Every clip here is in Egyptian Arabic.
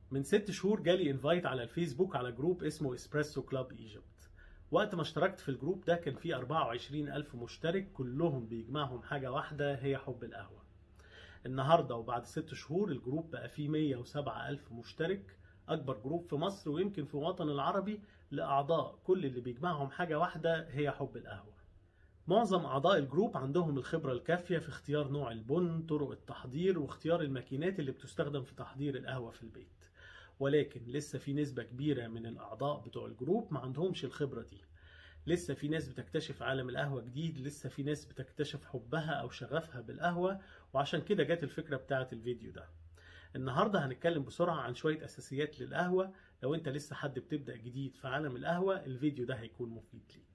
من ست شهور جالي انفايت على الفيسبوك على جروب اسمه اسبريسو كلاب ايجيبت وقت ما اشتركت في الجروب ده كان فيه 24 ألف مشترك كلهم بيجمعهم حاجة واحدة هي حب القهوة النهاردة وبعد ست شهور الجروب بقى فيه 107 ألف مشترك أكبر جروب في مصر ويمكن في الوطن العربي لأعضاء كل اللي بيجمعهم حاجة واحدة هي حب القهوة معظم أعضاء الجروب عندهم الخبرة الكافية في اختيار نوع البن طرق التحضير واختيار الماكينات اللي بتستخدم في تحضير القهوة في البيت ولكن لسه في نسبة كبيرة من الأعضاء بتوع الجروب ما عندهمش الخبرة دي لسه في ناس بتكتشف عالم القهوة جديد لسه في ناس بتكتشف حبها أو شغفها بالقهوة وعشان كده جت الفكرة بتاعة الفيديو ده النهاردة هنتكلم بسرعة عن شوية أساسيات للقهوة لو أنت لسه حد بتبدأ جديد في عالم القهوة الفيديو ده هيكون مفيد ليك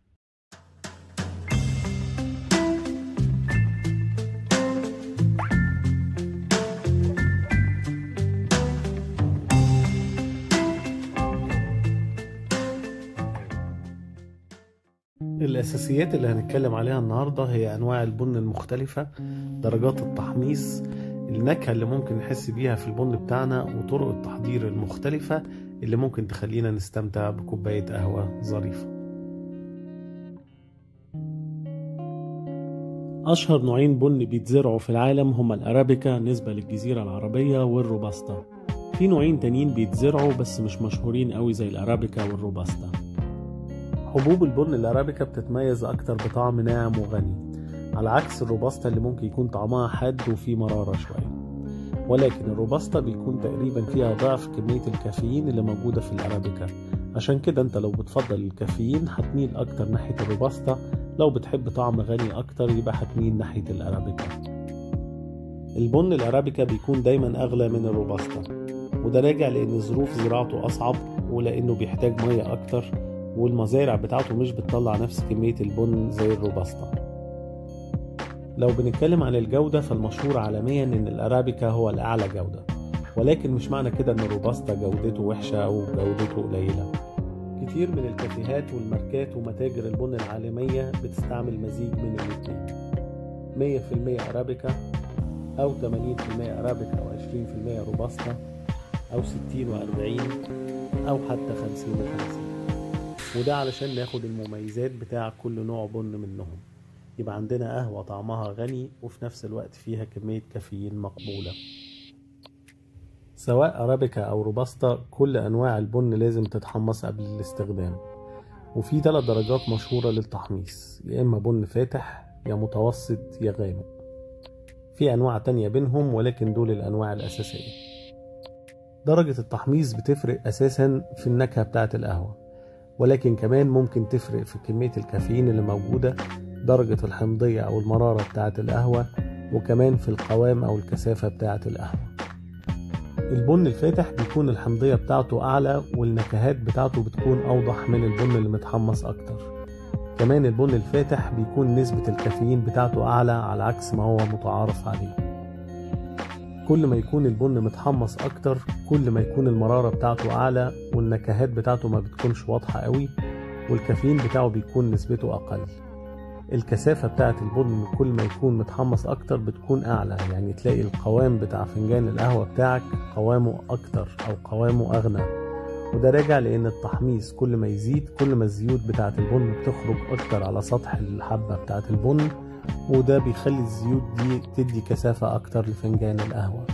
الأساسيات اللي هنتكلم عليها النهاردة هي أنواع البن المختلفة درجات التحميص النكهة اللي ممكن نحس بيها في البن بتاعنا وطرق التحضير المختلفة اللي ممكن تخلينا نستمتع بكوباية قهوة ظريفة أشهر نوعين بن بيتزرعوا في العالم هما الأرابيكا نسبة للجزيرة العربية والروباستا في نوعين تانيين بيتزرعوا بس مش مشهورين قوي زي الأرابيكا والروباستا حبوب البن الأرابيكا بتتميز أكتر بطعم ناعم وغني على عكس الروباستا اللي ممكن يكون طعمها حاد وفيه مرارة شوية ولكن الروباستا بيكون تقريبا فيها ضعف كمية الكافيين اللي موجودة في الأرابيكا عشان كده انت لو بتفضل الكافيين هتميل أكتر ناحية الروباستا لو بتحب طعم غني أكتر يبقى هتميل ناحية الأرابيكا البن الأرابيكا بيكون دايما أغلى من الروباستا وده راجع لأن ظروف زراعته أصعب ولأنه بيحتاج مية أكتر والمزارع بتاعته مش بتطلع نفس كمية البن زي الروباستا لو بنتكلم عن الجودة فالمشهور عالميا ان الارابيكا هو الاعلى جودة ولكن مش معنى كده ان الروباستا جودته وحشة او جودته قليلة كتير من الكافيهات والماركات ومتاجر البن العالمية بتستعمل مزيج من الاتنين 100% ارابيكا او 80% ارابيكا او 20% روباستا او 60 و40 او حتى 50 و50 وده علشان ناخد المميزات بتاع كل نوع بن منهم يبقى عندنا قهوة طعمها غني وفي نفس الوقت فيها كمية كافيين مقبولة سواء أرابيكا أو روباستا كل أنواع البن لازم تتحمص قبل الاستخدام وفي ثلاث درجات مشهورة للتحميص يا إما بن فاتح يا متوسط يا غامق في أنواع تانية بينهم ولكن دول الأنواع الأساسية درجة التحميص بتفرق أساسا في النكهة بتاعة القهوة ولكن كمان ممكن تفرق في كمية الكافيين اللي موجودة درجة الحمضية أو المرارة بتاعة القهوة وكمان في القوام أو الكثافة بتاعة القهوة البن الفاتح بيكون الحمضية بتاعته أعلى والنكهات بتاعته بتكون أوضح من البن اللي متحمص أكتر كمان البن الفاتح بيكون نسبة الكافيين بتاعته أعلى على عكس ما هو متعارف عليه كل ما يكون البن متحمص أكتر كل ما يكون المرارة بتاعته أعلى والنكهات بتاعته ما بتكونش واضحة قوي والكافيين بتاعه بيكون نسبته أقل الكثافة بتاعة البن كل ما يكون متحمص أكتر بتكون أعلى يعني تلاقي القوام بتاع فنجان القهوة بتاعك قوامه أكتر أو قوامه أغنى وده راجع لأن التحميص كل ما يزيد كل ما الزيوت بتاعة البن بتخرج أكتر على سطح الحبة بتاعة البن وده بيخلي الزيوت دي تدي كثافة أكتر لفنجان القهوة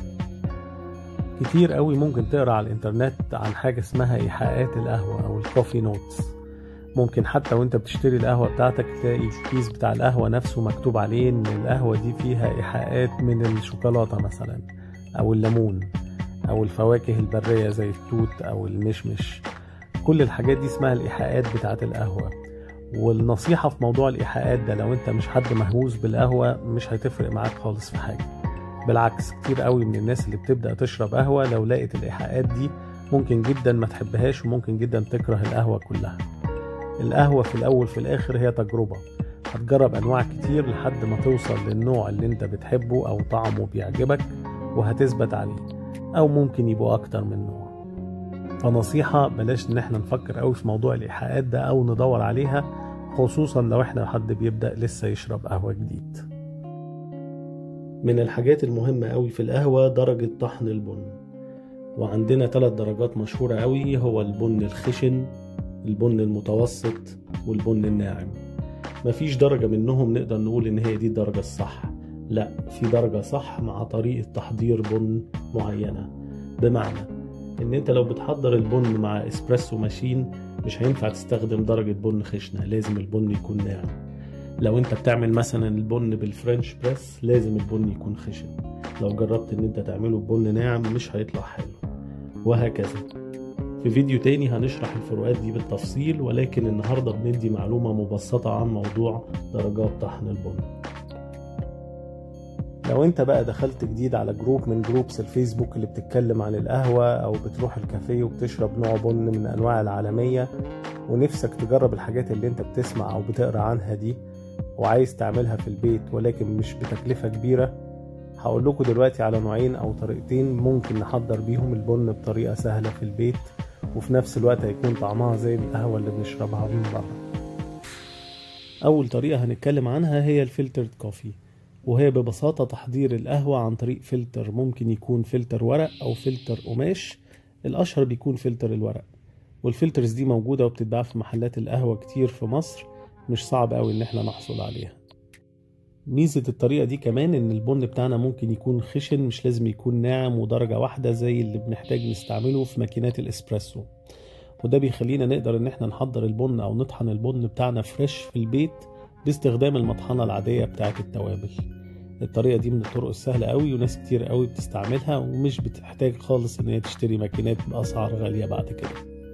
كتير قوي ممكن تقرا على الانترنت عن حاجة اسمها إيحاءات القهوة أو الكوفي نوتس ممكن حتى وانت بتشتري القهوة بتاعتك تلاقي الكيس بتاع القهوة نفسه مكتوب عليه ان القهوة دي فيها ايحاءات من الشوكولاتة مثلا او الليمون او الفواكه البرية زي التوت او المشمش كل الحاجات دي اسمها الايحاءات بتاعة القهوة والنصيحة في موضوع الايحاءات ده لو انت مش حد مهووس بالقهوة مش هتفرق معاك خالص في حاجة بالعكس كتير قوي من الناس اللي بتبدأ تشرب قهوة لو لقيت الايحاءات دي ممكن جدا ما تحبهاش وممكن جدا تكره القهوة كلها القهوة في الأول في الآخر هي تجربة هتجرب أنواع كتير لحد ما توصل للنوع اللي انت بتحبه أو طعمه بيعجبك وهتثبت عليه أو ممكن يبقوا أكتر من نوع فنصيحة بلاش إن احنا نفكر قوي في موضوع الإيحاءات ده أو ندور عليها خصوصا لو احنا حد بيبدأ لسه يشرب قهوة جديد من الحاجات المهمة قوي في القهوة درجة طحن البن وعندنا ثلاث درجات مشهورة قوي هو البن الخشن البن المتوسط والبن الناعم مفيش درجة منهم نقدر نقول إن هي دي الدرجة الصح لا في درجة صح مع طريقة تحضير بن معينة بمعنى إن أنت لو بتحضر البن مع إسبريسو ماشين مش هينفع تستخدم درجة بن خشنة لازم البن يكون ناعم لو انت بتعمل مثلا البن بالفرنش بريس لازم البن يكون خشن لو جربت ان انت تعمله ببن ناعم مش هيطلع حلو وهكذا في فيديو تاني هنشرح الفروقات دي بالتفصيل ولكن النهاردة بندي معلومة مبسطة عن موضوع درجات طحن البن لو انت بقى دخلت جديد على جروب من جروبس الفيسبوك اللي بتتكلم عن القهوة او بتروح الكافيه وبتشرب نوع بن من انواع العالمية ونفسك تجرب الحاجات اللي انت بتسمع او بتقرا عنها دي وعايز تعملها في البيت ولكن مش بتكلفة كبيرة هقول لكم دلوقتي على نوعين او طريقتين ممكن نحضر بيهم البن بطريقة سهلة في البيت وفي نفس الوقت هيكون طعمها زي القهوة اللي بنشربها من بره اول طريقة هنتكلم عنها هي الفلترد كوفي وهي ببساطة تحضير القهوة عن طريق فلتر ممكن يكون فلتر ورق أو فلتر قماش الأشهر بيكون فلتر الورق والفلترز دي موجودة وبتتباع في محلات القهوة كتير في مصر مش صعب أوي إن احنا نحصل عليها ميزة الطريقة دي كمان إن البن بتاعنا ممكن يكون خشن مش لازم يكون ناعم ودرجة واحدة زي اللي بنحتاج نستعمله في ماكينات الإسبريسو وده بيخلينا نقدر إن احنا نحضر البن أو نطحن البن بتاعنا فريش في البيت باستخدام المطحنة العادية بتاعة التوابل الطريقة دي من الطرق السهلة قوي وناس كتير قوي بتستعملها ومش بتحتاج خالص ان هي تشتري ماكينات بأسعار غالية بعد كده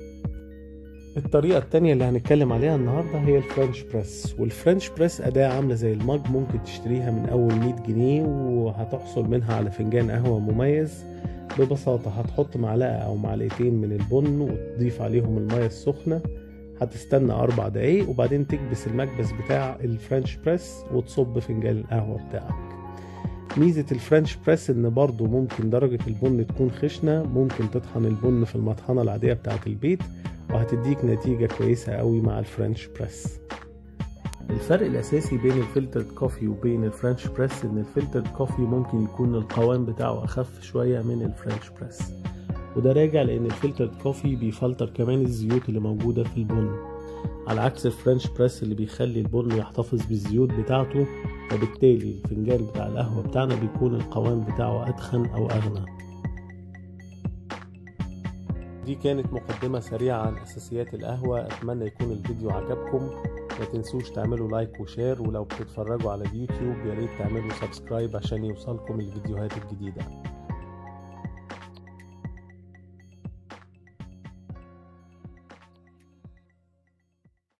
الطريقة التانية اللي هنتكلم عليها النهاردة هي الفرنش بريس والفرنش بريس أداة عاملة زي المج ممكن تشتريها من أول 100 جنيه وهتحصل منها على فنجان قهوة مميز ببساطة هتحط معلقة أو معلقتين من البن وتضيف عليهم المية السخنة هتستنى أربع دقايق وبعدين تكبس المكبس بتاع الفرنش بريس وتصب فنجان القهوة بتاعك ميزة الفرنش بريس إن برضو ممكن درجة البن تكون خشنة ممكن تطحن البن في المطحنة العادية بتاعة البيت وهتديك نتيجة كويسة قوي مع الفرنش بريس الفرق الأساسي بين الفلترد كوفي وبين الفرنش بريس إن الفلترد كوفي ممكن يكون القوام بتاعه أخف شوية من الفرنش بريس وده راجع لان الفلترد كوفي بيفلتر كمان الزيوت اللي موجوده في البن على عكس الفرنش بريس اللي بيخلي البن يحتفظ بالزيوت بتاعته وبالتالي الفنجان بتاع القهوه بتاعنا بيكون القوام بتاعه ادخن او اغنى دي كانت مقدمة سريعة عن أساسيات القهوة أتمنى يكون الفيديو عجبكم ما تنسوش تعملوا لايك وشير ولو بتتفرجوا على اليوتيوب ياريت تعملوا سبسكرايب عشان يوصلكم الفيديوهات الجديدة